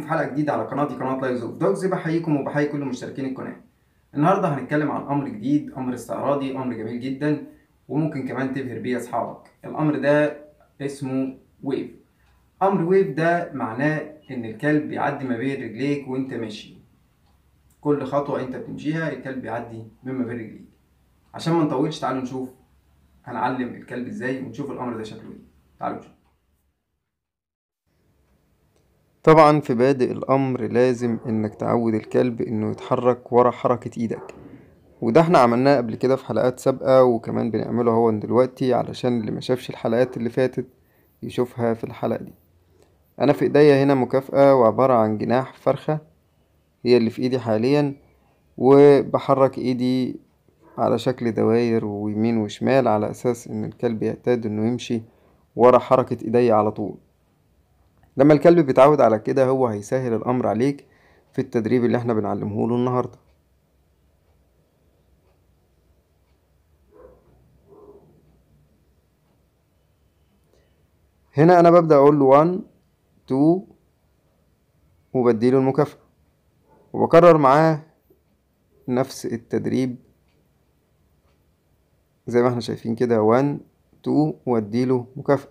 في حلقة جديدة على قناتي قناة لايفز اوف دوجز بحييكم وبحيي كل مشتركين القناة النهاردة هنتكلم عن أمر جديد أمر استعراضي أمر جميل جدا وممكن كمان تبهر بيه أصحابك الأمر ده اسمه ويف أمر ويف ده معناه إن الكلب بيعدي ما بين رجليك وأنت ماشي كل خطوة أنت بتمشيها الكلب بيعدي من ما بين رجليك عشان ما نطولش تعالوا نشوف هنعلم الكلب ازاي ونشوف الأمر ده شكله ايه تعالوا نشوف طبعا في بادئ الأمر لازم إنك تعود الكلب إنه يتحرك ورا حركة إيدك وده احنا عملناه قبل كده في حلقات سابقة وكمان بنعمله هو دلوقتي علشان اللي ما شافش الحلقات اللي فاتت يشوفها في الحلقة دي أنا في إيديا هنا مكافأة وعبارة عن جناح فرخة هي اللي في إيدي حاليا وبحرك إيدي على شكل دواير ويمين وشمال على أساس إن الكلب يعتاد إنه يمشي ورا حركة إيديا على طول لما الكلب بيتعود على كده هو هيسهل الأمر عليك في التدريب اللي احنا بنعلمه له النهاردة هنا أنا ببدأ أقول له 1 2 وبديله المكافأة وبكرر معاه نفس التدريب زي ما احنا شايفين كده 1 2 واديله مكافأة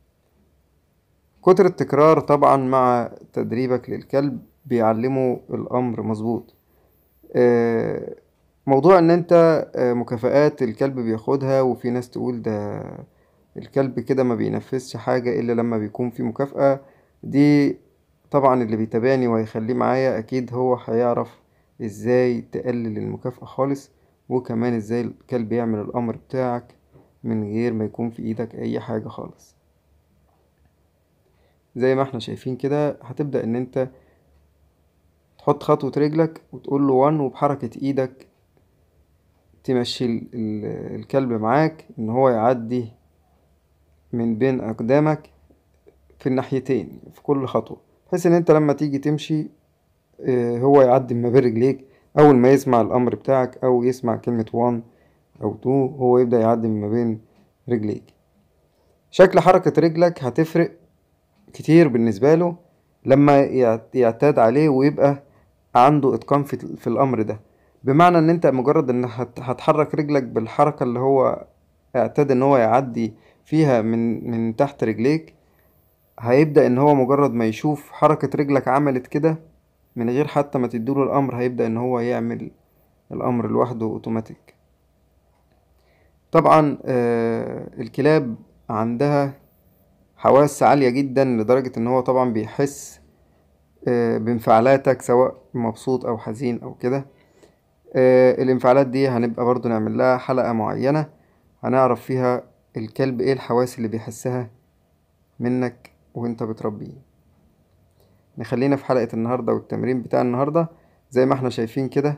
كتر التكرار طبعا مع تدريبك للكلب بيعلمه الأمر مظبوط آه، موضوع ان انت آه، مكافآت الكلب بياخدها وفي ناس تقول ده الكلب كده ما بينفذش حاجة إلا لما بيكون في مكافأة دي طبعا اللي بيتابعني وهيخليه معايا أكيد هو هيعرف ازاي تقلل المكافأة خالص وكمان ازاي الكلب يعمل الأمر بتاعك من غير ما يكون في ايدك أي حاجة خالص زي ما احنا شايفين كده هتبدأ ان انت تحط خطوة رجلك وتقول له وان وبحركة ايدك تمشي ال- ال- الكلب معاك ان هو يعدي من بين اقدامك في الناحيتين في كل خطوة بحيث ان انت لما تيجي تمشي اه، هو يعدي ما بين رجليك اول ما يسمع الامر بتاعك او يسمع كلمة وان او تو هو يبدأ يعدي من ما بين رجليك شكل حركة رجلك هتفرق كتير بالنسبة له لما يعت- يعتاد عليه ويبقى عنده اتقان في, في الامر ده بمعنى ان انت مجرد ان هت- هتحرك رجلك بالحركة اللي هو اعتاد ان هو يعدي فيها من من تحت رجليك هيبدأ ان هو مجرد ما يشوف حركة رجلك عملت كده من غير حتى ما تديله الامر هيبدأ ان هو يعمل الامر لوحده اوتوماتيك طبعا آه، الكلاب عندها حواس عالية جدا لدرجة ان هو طبعا بيحس آه، بانفعالاتك سواء مبسوط او حزين او كده آه، الانفعالات دي هنبقى برضو نعمل لها حلقة معينة هنعرف فيها الكلب ايه الحواس اللي بيحسها منك وانت بتربيه نخلينا في حلقة النهاردة والتمرين بتاع النهاردة زي ما احنا شايفين كده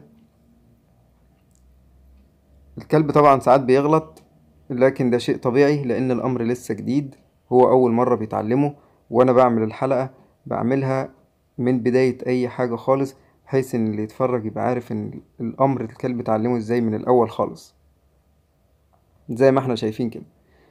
الكلب طبعا ساعات بيغلط لكن ده شيء طبيعي لأن الأمر لسه جديد هو أول مرة بيتعلمه وأنا بعمل الحلقة بعملها من بداية أي حاجة خالص بحيث إن اللي يتفرج يبقى عارف إن الأمر الكلب اتعلمه إزاي من الأول خالص زي ما احنا شايفين كده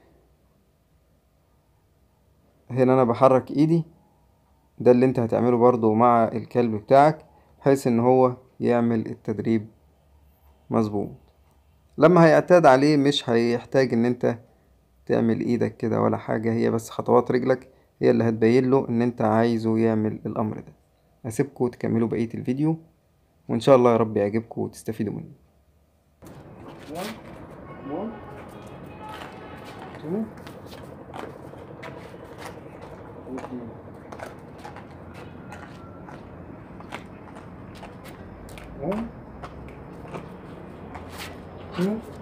هنا أنا بحرك إيدي ده اللي انت هتعمله برضو مع الكلب بتاعك بحيث إن هو يعمل التدريب مظبوط لما هيعتاد عليه مش هيحتاج ان انت تعمل ايدك كده ولا حاجة هي بس خطوات رجلك هي اللي هتبين له ان انت عايزه يعمل الامر ده هسيبكم تكملوا بقية الفيديو وان شاء الله يا رب يعجبكم وتستفيدوا منه one, one, two, one, two,